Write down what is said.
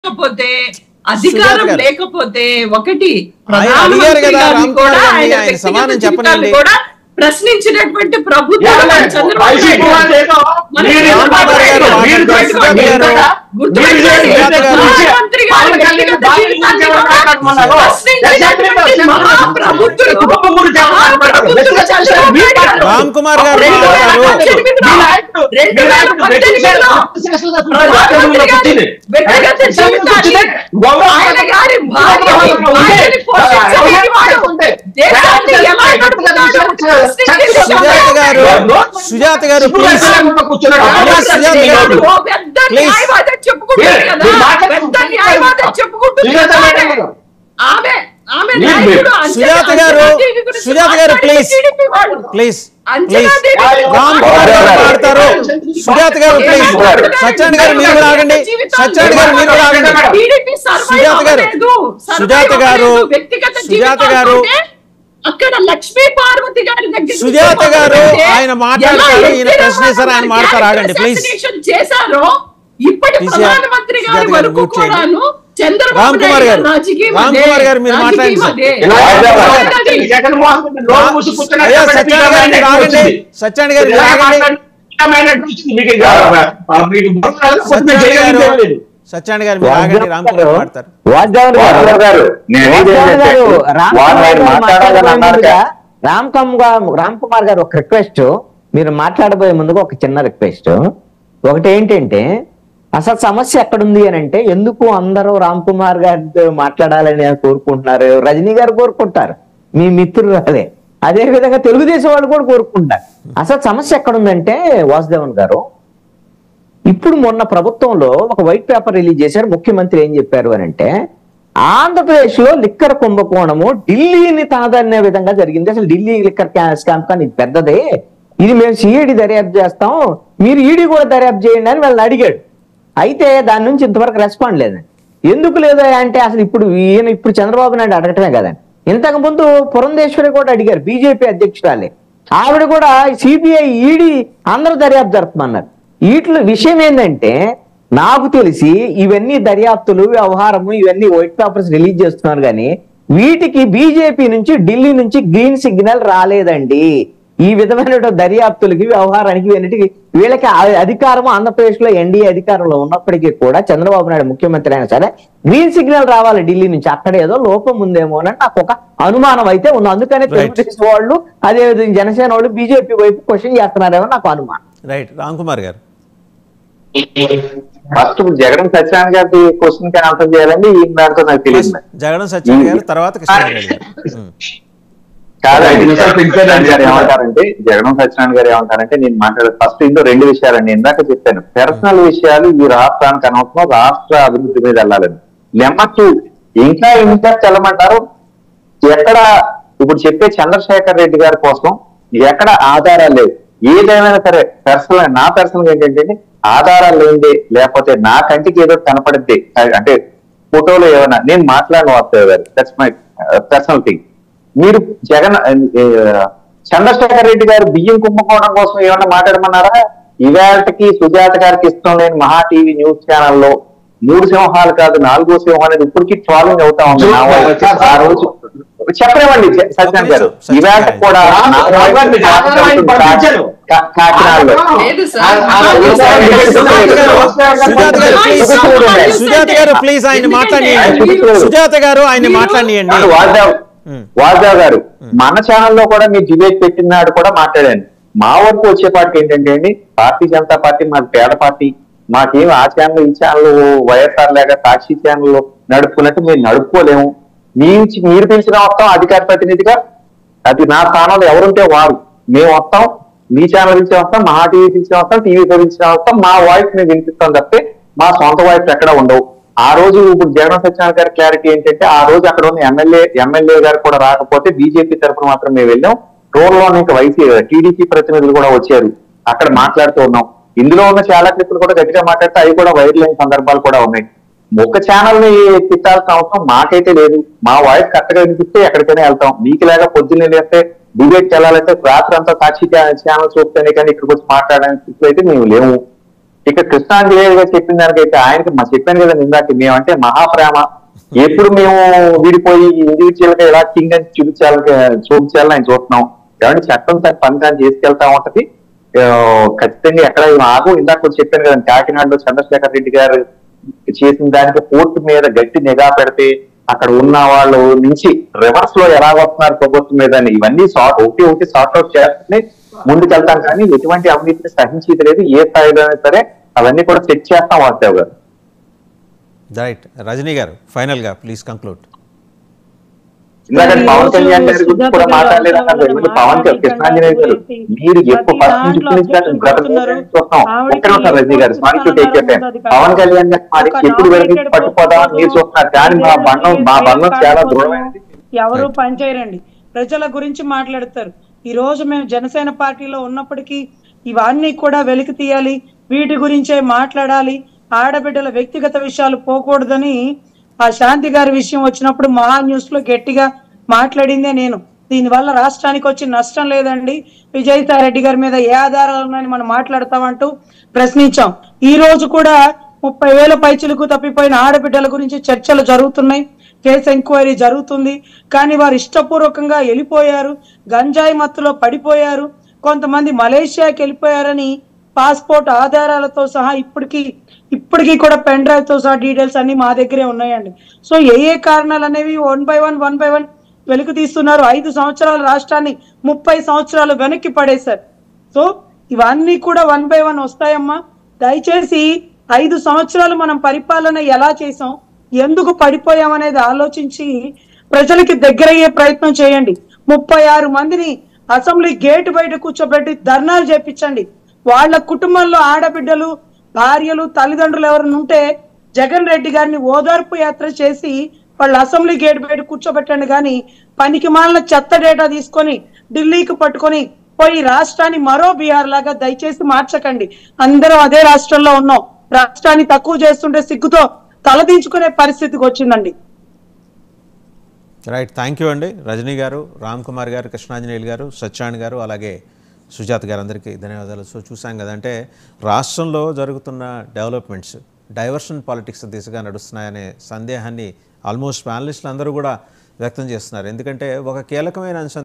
లేకపోతే అధికారం సుజాత గారు. లేకపోతే ఒకటి ఆయన అడిగారు ప్రధానమంత్రి కదా, గారిని రామ్ కూడా కుమార్ గారిని, ఆయన ఆయన వ్యక్తిగత సమాధానం జీవితాన్ని చెప్పనండి. కూడా ప్రశ్నించినటువంటి ప్రభుత్వం ఏమన్నా? చంద్రబాబు వైసీపీ నాయుడు వాళ్ళు ఏదో మన మీరు రామ్ ఎందుకు కుమార్ గారు మాట్లాడారు? మీరు గుర్తుపెట్టుకోండి. గుర్తుపెట్టుకోండి. గారు. గుర్తుపెట్టుకోండి. మీరు సుజాత గారు. ప్రధానమంత్రి గారి పవన్ కళ్యాణ్ వ్యక్తిగత బాగా జీవితాన్ని ఎవరు కూడా మాట్లాడుతున్నారు? ప్రశ్నించినటువంటి మహాప్రభుత్వుడు. కుటుంబం గురించి ఎవరు మాట్లాడతారు? మహాప్రభుత్వుడు చంద్రబాబు నాయుడు గారు. రామ్ కుమార్ గారు రెండు వేల మాట్లాడారు. పద్దెనిమిదిలో, మీ నాయకుడు- రెండు మీ వేల నాయకుడు పద్దెనిమిదిలో ప్రధానమంత్రి గారి వ్యక్తిగత జీవితాన్ని ఆయన గారి భార్య ఆయనని పోషించలేని వాడు దేశాన్ని ఎలా నడుపుతాడో ప్రశ్నించింది సుజాత గారు సుజాత గారు ప్లీజ్ ప్లీజ్ సుజాత గారు ఓ పెద్ద Please. న్యాయవాది చెప్పుకుంటుంది కదా మీరు మాట్లాడండి. పెద్ద న్యాయవాది చెప్పుకుంటుంది సుజాత కదా మేడం ఆమె. గారు. ఆమె ఆమె మీరు- నాయకుడు అంజనా- సుజాత గారు, అంజనా దేవి గురించి సుజాత గారు, మాట్లాడిన please. టీడీపీ వాడు. ప్లీజ్ అంజనా ప్లీజ్ దేవి గురించి రామ్ కుమార్ గారు మాట్లాడతారు సుజాత గారు ప్లీజ్ సత్యాన్ని గారు మీరు కూడా ఆగండి సత్యాన్ని గారు మీరు కూడా ఆగండి టీడీపీ survive సుజాత గారు, అవ్వలేదు. survive సుజాత గారు, అవ్వలేదు. వ్యక్తిగత సుజాత గారు, జీవితాల్లోనే అక్కడ లక్ష్మీ పార్వతి గారి దగ్గర సుజాత గారు, మొదలుపెడితే ఆయన మాట్లాడతారు, ఎలా ఈయన ఎన్టీ ప్రశ్నిస్తారు, ఆయన రామారావు మాట్లాడతారు, గారి ఆగండి, please. assassination చేశారో ఇప్పటి TCR, ప్రధానమంత్రి గారి సుజాత గారు వరకు mute చేయండి. కూడాను చంద్రబాబు రామ్ కుమార్ నాయుడు గారు, రాజకీయం రామ్ అదే, కుమార్ గారు మీరు రాజకీయం మాట్లాడండి అదే. జగన్మోహన్ రెడ్డి నోరు మూసి కూర్చున్నాడు అయ్యా కాబట్టి సత్యాన్ని గారు మీరు ఆగండి సత్యాన్ని గారు మీరు ఆగండి మీకు ఇక, ఆ, మీకు బుర్ర కొద్దిగా సత్యాన్ని గారు చేయగలిగితే లేదు. సత్యాన్ని గారు మీరు ఆగండి రామ్ కుమార్ గారు మాట్లాడతారు వాగ్దావన్ వాగ్దావన్ గారు, నేను అనేది వాగ్దావన్ గారు, ఏంటంటే, రామ్ వారు కుమార్ ఆయన గారు మాట్లాడాలని మాట్లాడబోయే అన్నారు ముందుగా కదా. రామ్ కమ్ గా- రామ్ కుమార్ గారు ఒక రిక్వెస్ట్ మీరు మాట్లాడబోయే ముందుగా ఒక చిన్న రిక్వెస్ట్ ఒకటి ఏంటంటే అసలు సమస్య ఎక్కడుంది అని అంటే ఎందుకు అందరూ రామ్ కుమార్ గారితో మాట్లాడాలని కోరుకుంటున్నారు రజనీ గారు కోరుకుంటారు మీ మిత్రులు అదే అదే విధంగా తెలుగుదేశం వాళ్ళు కూడా కోరుకుంటారు అసలు సమస్య ఎక్కడుందంటే వాసుదేవన్ గారు ఇప్పుడు మొన్న ప్రభుత్వంలో ఒక వైట్ పేపర్ రిలీజ్ చేశారు ముఖ్యమంత్రి ఏం చెప్పారు అని అంటే ఆంధ్రప్రదేశ్ లో లిక్కర్ కుంభకోణము ఢిల్లీని తనదనే విధంగా జరిగింది అసలు ఢిల్లీ లిక్కర్ స్కామ్ కానీ ఇది పెద్దదే ఇది మేము సిఐడి దర్యాప్తు చేస్తాం మీరు ఈడీ కూడా దర్యాప్తు చేయండి అని వాళ్ళని అడిగాడు అయితే దాని నుంచి ఇంతవరకు రెస్పాండ్ లేదండి ఎందుకు లేదు అంటే అసలు ఇప్పుడు ఈయన ఇప్పుడు చంద్రబాబు నాయుడు అడగటమే కదండి ఇంతకు ముందు పురంధేశ్వరి కూడా అడిగారు బీజేపీ అధ్యక్షురాలే ఆవిడ కూడా సిబిఐ ఈడీ అందరూ దర్యాప్తు జరుపుతున్నారు వీటిలో విషయం ఏంటంటే నాకు తెలిసి ఇవన్నీ దర్యాప్తులు వ్యవహారము ఇవన్నీ వైట్ పేపర్స్ రిలీజ్ చేస్తున్నారు కానీ వీటికి బీజేపీ నుంచి ఢిల్లీ నుంచి గ్రీన్ సిగ్నల్ రాలేదండి ఈ విధమైన దర్యాప్తులకి వ్యవహారానికి వీళ్ళకి వీళ్ళకి ఆ- అధికారం ఆంధ్రప్రదేశ్ లో ఎన్డీఏ అధికారంలో ఉన్నప్పటికీ కూడా చంద్రబాబు నాయుడు ముఖ్యమంత్రి అయినా సరే గ్రీన్ సిగ్నల్ రావాలి ఢిల్లీ నుంచి అక్కడ ఏదో లోపం ఉందేమో అని నాకు ఒక అనుమానం అయితే ఉంది అందుకనే Right. తెలుగుదేశం వాళ్ళు అదే విధంగా జనసేన వాళ్ళు బీజేపీ వైపు క్వశ్చన్ చేస్తున్నారేమో నాకు అనుమానం రైట్ రామ్ కుమార్ గారు ఫస్ట్ జగన్ సత్యనారాయణ గారి క్వశ్చన్ కి ఆన్సర్ చేయాలండి ఈ దాంతో నాకు తెలియదు జగన్ సత్యాన్ని గారు తర్వాత కృష్ణారెడ్డి గారు ఉమ్. కాదు ఐదు నిమిషాలు పింక్ సత్యనారాయణ గారు ఏమంటారంటే జగన్ సత్యనారాయణ గారు ఏమంటారంటే నేను మాట్లాడే ఫస్ట్ ఇందులో రెండు విషయాలండి ఇందాక చెప్పాను పర్సనల్ విషయాలు ఈ రాష్ట్రానికి అనవసరం రాష్ట్ర అభివృద్ధి మీద వెళ్ళాలని నెంబర్ టూ ఇంకా ఇంకా తెల్లమంటారు ఎక్కడ ఇప్పుడు చెప్పే చంద్రశేఖర్ రెడ్డి గారి కోసం ఎక్కడ ఆధారాలు లేవు ఏదైనా సరే పర్సనల్ నా పర్సనల్ ఏంటంటే ఆధారాలు లేనిదే లేకపోతే నా కంటికి ఏదో కనపడిద్ది అంటే ఫోటోలో ఏమైనా నేను మాట్లాడిన వాస్తవ గారు దట్స్ మై పర్సనల్ థింగ్ మీరు జగన్ ఆ, చంద్రశేఖర్ రెడ్డి గారు బియ్యం కుంభకోణం కోసం ఏమన్నా మాట్లాడమన్నారా ఇవాళకి సుజాత గారికి ఇష్టం లేని మహా టీవీ న్యూస్ ఛానల్లో మూడు సింహాలు కాదు నాలుగో సింహం అనేది ఇప్పటికీ ట్రాలింగ్ అవుతా ఉంది నా వాళ్ళు. ఆ రోజు చెప్పలేమండి సత్యనారాయణ గారు సత్యనారాయణ. ఇవాళ కూడా నా రాఘవన్ వాయిస్ మీరు ఆధారాన్ని పంపించారు. కా- కాకినాడలో లేదు సార్. ఆ- ఆ- ఆ- ఆ- సుజాత గారు సుజాత గారు ప్లీజ్ సుజాత గారు ప్లీజ్ ఆయన మాట్లాడియండి సుజాత గారు ఆయన మాట్లాడియండి కాదు, వాసుదేవ్ ఉమ్. వాసుదేవ్ గారు మన ఛానల్లో కూడా మీరు డిబేట్ పెట్టినాడు కూడా మాట్లాడాను మా వరకు వచ్చేపాటికి ఏంటంటే అండి భారతీయ జనతా పార్టీ మాది పేద పార్టీ మాకేం ఆ ఛానల్ ఈ ఛానల్ వైఎస్ఆర్ లేక సాక్షి ఛానల్ నడుపుకున్నట్టు మేము నడుపుకోలేము మీ నుంచి మీరు పిలిచిన వస్తాం అధికార ప్రతినిధిగా అది నా స్థానంలో ఎవరుంటే వారు మేము వస్తాం మీ ఛానల్ నుంచి వస్తాం మహా టీవీ నుంచి వస్తాం టీవీ నుంచి వస్తాం మా వాయిస్ మేము వినిపిస్తాం తప్పితే మా సొంత వాయిస్ ఎక్కడ ఉండవు ఆ రోజు ఇప్పుడు జగన్ సత్యనారాయణ గారి క్లారిటీ ఏంటంటే ఆ రోజు అక్కడ ఉన్న ఎమ్మెల్యే ఎమ్మెల్యే గారు కూడా రాకపోతే బీజేపీ తరఫున మాత్రం మేము వెళ్ళాం రోడ్ లో ఇంకా వైసీ టీడీపీ ప్రతినిధులు కూడా వచ్చారు అక్కడ మాట్లాడుతూ ఉన్నాం ఇందులో ఉన్న చాలా క్లిప్పులు కూడా గట్టిగా మాట్లాడితే అవి కూడా వైరల్ అయిన సందర్భాలు కూడా ఉన్నాయి ఒక ఛానల్ ని తిట్టాల్సిన అవసరం మాకైతే లేదు మా వాయిస్ కరెక్ట్ గా వినిపిస్తే ఎక్కడికైనా వెళ్తాం మీకు లేక పొద్దున్నే లేస్తే డిబేట్ వెళ్ళాలంటే రాత్రి అంతా సాక్షి ఛానల్ చూస్తేనే కానీ ఇక్కడికి వచ్చి మాట్లాడడానికి స్థితిలో అయితే మేము లేము ఇక కృష్ణాంజనేయులు గారు చెప్పిన దానికైతే ఆయనకి మా చెప్పాను కదా ఇందాక మేమంటే మహాప్రేమ ఎప్పుడు మేము విడిపోయి ఇండివిజువల్ గా ఇలా కింగ్ అని చూపించాలి చూపించాలని ఆయన చూస్తున్నాం ఏమంటే చట్టం తన పని దాన్ని చేసుకెళ్తా ఉంటది ఆ, ఖచ్చితంగా ఎక్కడ నాకు ఇందాక కూడా చెప్పాను కదా కాకినాడలో చంద్రశేఖర్ రెడ్డి గారు చేసిన దానికి కోర్టు మీద గట్టి నిఘా పెడితే అక్కడ ఉన్న వాళ్ళు నుంచి రివర్స్ లో ఎలా వస్తున్నారు ప్రభుత్వం మీద అని ఇవన్నీ సార్ట్ ఒకటి ఒకటి సార్ట్ అవుట్ చేస్తే ముందుకెళ్తాం కానీ ఎటువంటి అవినీతిని సహించేది లేదు ఏ స్థాయిలో అయినా సరే అవన్నీ కూడా చెక్ చేస్తాం వాస్తవ్ గారు రైట్ రజనీ గారు ఫైనల్గా ప్లీజ్ కంక్లూడ్ ఇందాక ఈ పవన్ రోజు కళ్యాణ్ గారి గురించి కూడా సుజాత మాట్లాడలేదు గారు అన్నారు ఎందుకంటే పవన్ కళ్యాణ్ కృష్ణాంజనేయ గారు మీరు ఎప్పుడు ప్రతి ఫస్ట్ నుంచి దాంట్లో నుంచి objection గత పెడుతున్నారు. చూస్తాం ఆవిడకి ఒక్కడే ఉంటారు Rajini garu sorry to take you time Pawan Kalyan garu మరి ఒక ఎప్పుడు వెళ్ళి nominated పట్టుకోదాం అని మీరు చూస్తున్నారు కానీ మా బంధం మా బంధం చాలా దృఢమైనది ఎవరు పనిచేయరండి ప్రజల గురించి మాట్లాడతారు ఈ రోజు మేము జనసేన పార్టీలో ఉన్నప్పటికీ ఇవన్నీ కూడా వెలికి తీయాలి వీటి గురించే మాట్లాడాలి ఆడబిడ్డల వ్యక్తిగత విషయాలు పోకూడదని ఆ శాంతి గారి విషయం వచ్చినప్పుడు మహా న్యూస్ లో గట్టిగా మాట్లాడిందే నేను దీనివల్ల రాష్ట్రానికి వచ్చి నష్టం లేదండి విజయసాయి రెడ్డి గారి మీద ఏ ఆధారాలు ఉన్నాయని మనం మాట్లాడతామంటూ ప్రశ్నించాం ఈ రోజు కూడా ముప్పై వేల పైచులకు తప్పిపోయిన ఆడబిడ్డల గురించి చర్చలు జరుగుతున్నాయి కేసు ఎంక్వైరీ జరుగుతుంది కానీ వారు ఇష్టపూర్వకంగా వెళ్ళిపోయారు గంజాయి మత్తులో పడిపోయారు కొంతమంది మలేషియాకి వెళ్ళిపోయారని పాస్పోర్ట్ ఆధారాలతో సహా ఇప్పటికి ఇప్పటికీ కూడా పెన్ డ్రైవ్ తో సహా డీటెయిల్స్ అన్ని మా దగ్గరే ఉన్నాయండి సో ఏ ఏ కారణాలు అనేవి one by one one by one వెలుగు తీస్తున్నారు ఐదు సంవత్సరాల రాష్ట్రాన్ని ముప్పై సంవత్సరాలు వెనక్కి పడేశారు సో ఇవన్నీ కూడా వన్ బై వన్ వస్తాయమ్మా దయచేసి ఐదు సంవత్సరాలు మనం పరిపాలన ఎలా చేసాం ఎందుకు పడిపోయాం అనేది ఆలోచించి ప్రజలకి దగ్గరయ్యే ప్రయత్నం చేయండి ముప్పై ఆరు మందిని అసెంబ్లీ గేట్ బయట కూర్చోబెట్టి ధర్నాలు చేపించండి వాళ్ళ కుటుంబంలో ఆడబిడ్డలు భార్యలు తల్లిదండ్రులు ఎవరైనా ఉంటే జగన్ రెడ్డి గారిని ఓదార్పు యాత్ర చేసి వాళ్ళ అసెంబ్లీ గేట్ బయట కూర్చోబెట్టండి కానీ పనికి మాలిన చెత్త డేటా తీసుకొని ఢిల్లీకి పట్టుకొని పోయి రాష్ట్రాన్ని మరో బీహార్ లాగా దయచేసి మార్చకండి అందరం అదే రాష్ట్రంలో ఉన్నాం రాష్ట్రాన్ని తక్కువ చేస్తుంటే సిగ్గుతో తలదించుకునే పరిస్థితికి వచ్చిందండి రైట్ థ్యాంక్ యూ అండి రజనీ గారు రామ్ కుమార్ గారు కృష్ణాంజనేయులు గారు సత్యాన్ గారు అలాగే సుజాత గారు అందరికీ ధన్యవాదాలు సో చూసాం కదంటే రాష్ట్రంలో జరుగుతున్న డెవలప్మెంట్స్ డైవర్షన్ పాలిటిక్స్ దిశగా నడుస్తున్నాయనే సందేహాన్ని ఆల్మోస్ట్ ప్యానలిస్టులు అందరూ కూడా వ్యక్తం చేస్తున్నారు ఎందుకంటే ఒక కీలకమైన అంశం